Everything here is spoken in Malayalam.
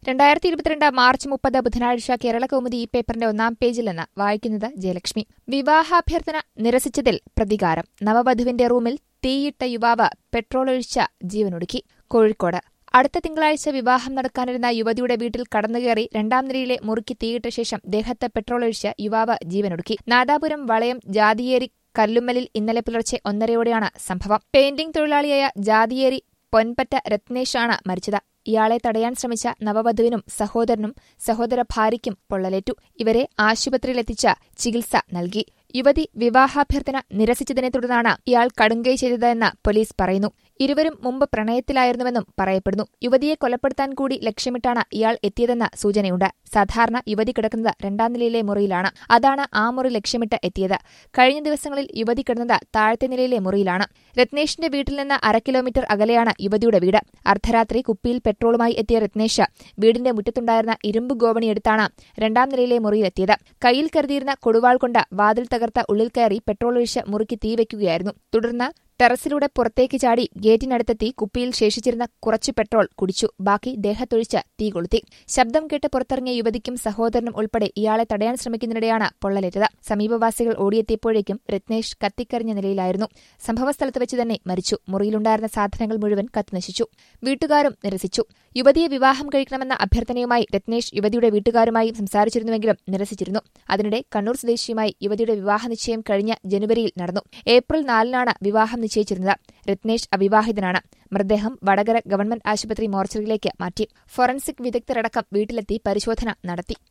രണ്ടായിരത്തി ഇരുപത്തിരണ്ട് മാർച്ച് മുപ്പത് ബുധനാഴ്ച കേരള കൗമുദി ഈ പേപ്പറിന്റെ ഒന്നാം പേജിൽ നിന്ന് വായിക്കുന്നത് ജയലക്ഷ്മി വിവാഹാഭ്യർത്ഥന നിരസിച്ചതിൽ പ്രതികാരം നവവധുവിന്റെ റൂമിൽ തീയിട്ട യുവാവ് പെട്രോൾ ഒഴിച്ച ജീവനൊടുക്കി കോഴിക്കോട് അടുത്ത തിങ്കളാഴ്ച വിവാഹം നടക്കാനിരുന്ന യുവതിയുടെ വീട്ടിൽ കടന്നുകയറി രണ്ടാം നിലയിലെ മുറിക്ക് തീയിട്ട ശേഷം ദേഹത്ത് പെട്രോൾ ഒഴിച്ച് യുവാവ് ജീവനൊടുക്കി നാദാപുരം വളയം ജാതിയേരി കല്ലുമ്മലിൽ ഇന്നലെ പുലർച്ചെ ഒന്നരയോടെയാണ് സംഭവം പെയിന്റിംഗ് തൊഴിലാളിയായ ജാതിയേരി പൊൻപറ്റ രത്നേഷാണ് മരിച്ചത് ഇയാളെ തടയാൻ ശ്രമിച്ച നവവധുവിനും സഹോദരനും സഹോദര ഭാര്യയ്ക്കും പൊള്ളലേറ്റു ഇവരെ ആശുപത്രിയിലെത്തിച്ച ചികിത്സ നൽകി യുവതി വിവാഹാഭ്യർത്ഥന നിരസിച്ചതിനെ തുടർന്നാണ് ഇയാൾ കടുങ്കൈ ചെയ്തതെന്ന് പോലീസ് പറയുന്നു ഇരുവരും മുമ്പ് പ്രണയത്തിലായിരുന്നുവെന്നും പറയപ്പെടുന്നു യുവതിയെ കൊലപ്പെടുത്താൻ കൂടി ലക്ഷ്യമിട്ടാണ് ഇയാൾ എത്തിയതെന്ന സൂചനയുണ്ട് സാധാരണ യുവതി കിടക്കുന്നത് രണ്ടാം നിലയിലെ മുറിയിലാണ് അതാണ് ആ മുറി ലക്ഷ്യമിട്ട് എത്തിയത് കഴിഞ്ഞ ദിവസങ്ങളിൽ യുവതി കിടന്നത് താഴത്തെ നിലയിലെ മുറിയിലാണ് രത്നേഷിന്റെ വീട്ടിൽ നിന്ന് അര കിലോമീറ്റർ അകലെയാണ് യുവതിയുടെ വീട് അർദ്ധരാത്രി കുപ്പിയിൽ പെട്രോളുമായി എത്തിയ രത്നേഷ് വീടിന്റെ മുറ്റത്തുണ്ടായിരുന്ന ഇരുമ്പ് ഗോവണി എടുത്താണ് രണ്ടാം നിലയിലെ മുറിയിലെത്തിയത് കയ്യിൽ കരുതിയിരുന്ന കൊടുവാൾ കൊണ്ട് വാതിൽ തകർത്ത ഉള്ളിൽ കയറി പെട്രോൾ ഒഴിച്ച് മുറിക്ക് തീവയ്ക്കുകയായിരുന്നു തുടർന്ന് ടെറസിലൂടെ പുറത്തേക്ക് ചാടി ഗേറ്റിനടുത്തെത്തി കുപ്പിയിൽ ശേഷിച്ചിരുന്ന കുറച്ചു പെട്രോൾ കുടിച്ചു ബാക്കി ദേഹത്തൊഴിച്ച് തീ കൊളുത്തി ശബ്ദം കേട്ട് പുറത്തിറങ്ങിയ യുവതിക്കും സഹോദരനും ഉൾപ്പെടെ ഇയാളെ തടയാൻ ശ്രമിക്കുന്നതിനിടെയാണ് പൊള്ളലേറ്റത് സമീപവാസികൾ ഓടിയെത്തിയപ്പോഴേക്കും രത്നേഷ് കത്തിക്കരിഞ്ഞ നിലയിലായിരുന്നു സംഭവസ്ഥലത്ത് വെച്ച് തന്നെ മരിച്ചു മുറിയിലുണ്ടായിരുന്ന സാധനങ്ങൾ മുഴുവൻ കത്തിനശിച്ചു വീട്ടുകാരും നിരസിച്ചു യുവതിയെ വിവാഹം കഴിക്കണമെന്ന അഭ്യർത്ഥനയുമായി രത്നേഷ് യുവതിയുടെ വീട്ടുകാരുമായി സംസാരിച്ചിരുന്നുവെങ്കിലും നിരസിച്ചിരുന്നു അതിനിടെ കണ്ണൂർ സ്വദേശിയുമായി യുവതിയുടെ വിവാഹ നിശ്ചയം കഴിഞ്ഞ ജനുവരിയിൽ നടന്നു ഏപ്രിൽ നാലിനാണ് വിവാഹം നിശ്ചയിച്ചിരുന്നത് രത്നേഷ് അവിവാഹിതനാണ് മൃതദേഹം വടകര ഗവൺമെന്റ് ആശുപത്രി മോർച്ചറിയിലേക്ക് മാറ്റി ഫോറൻസിക് വിദഗ്ധരടക്കം വീട്ടിലെത്തി പരിശോധന നടത്തി